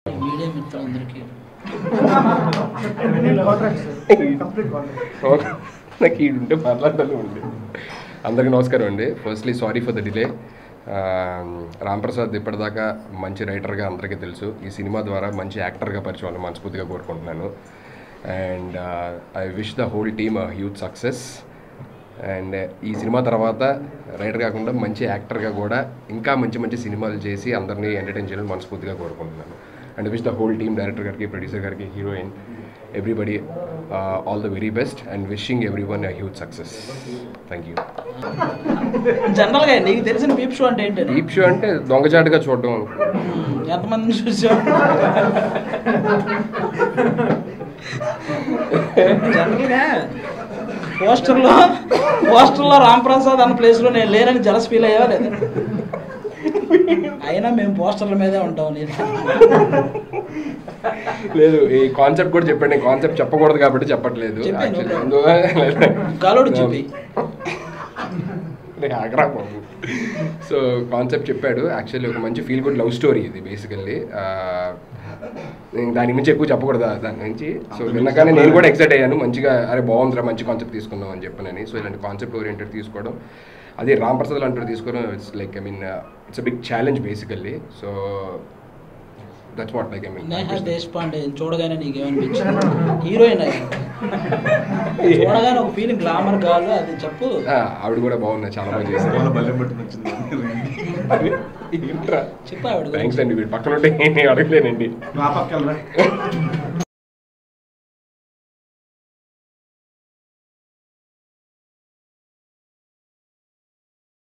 Media మిత్రులందరికీ నాకు ఈ ఉంటే మాట్లాడాలి ఉంది అందరికీ నమస్కారం అండి firstly sorry for the delay Ram Prasad ఇప్పటిదాకా మంచి రైటర్గా అందరికీ తెలుసు ఈ సినిమా ద్వారా మంచి యాక్టర్గా పరిచయం అవ్వాలని మనస్ఫూర్తిగా కోరుకుంటున్నాను and I wish the whole team huge success and ఈ సినిమా తర్వాత రైటర్ కాకుండా మంచి యాక్టర్గా కూడా ఇంకా మంచి మంచి సినిమాలు చేసి అందరినీ ఎంటర్టైన్ చేయాలని మనస్ఫూర్తిగా కోరుకుంటున్నాను and wish the whole team director గారికి ప్రొడ్యూసర్ గారికి heroine everybody all the very best and wishing everyone huge success thank you జనరల్గా నీకు తెలిసిన పీప్ షో అంటే ఏంటి డీప్ షో అంటే దొంగచాటుగా చూడడం ఎంతమందిని చూసావు జనరల్గా పోస్టర్లో పోస్టర్లో రామ్ ప్రసాద్ అన్న ప్లేస్లో నేను లేనని జలస్ ఫీల్ అయ్యావా లేదా అయినా మేము పోస్టర్ల మీదే ఉంటాం నేను లేదు ఈ కాన్సెప్ట్ కూడా చెప్పండి కాన్సెప్ట్ చెప్పకూడదు కాబట్టి చెప్పట్లేదు చెప్పే, no Actually, problem. అందువల్ల- గాలోడు చెప్పి నేను ఆగరా బాబు సో కాన్సెప్ట్ చెప్పాడు యాక్చువల్లీ ఒక మంచి ఫీల్ గుడ్ లవ్ స్టోరీ ఇది బేసికల్లీ నేను దాని గురించి ఎక్కువ చెప్పకూడదు దాని నుంచి సో విన్నగానే నేను కూడా ఎక్సైట్ అయ్యాను మంచిగా అరే బాగుందిరా మంచి కాన్సెప్ట్ తీసుకుందాం అని చెప్పనని సో ఇలాంటి కాన్సెప్ట్ ఓరియంటెడ్ తీసుకోవడం అదే రామ్ ప్రసాద్ లాంటి తీసుకోవడం it's like I mean it's big challenge basically so that's what like I mean Neha Deshpande చూడగానే నీకేమనిపించింది హీరోయిన్ అయ్యా చూడగానే ఒక ఫీలింగ్ గ్లామర్ కాదు అది చెప్పు ఆవిడ కూడా బాగున్నాయి చాలా బాగా చేశారు వాళ్ళ బల్లెం పట్టుకుని వచ్చింది చెప్పు ఆవిడ థ్యాంక్స్ అండి వీడు పక్కన ఉంటే నేను అడగలేనండి ఆ పక్క వెళ్ళరా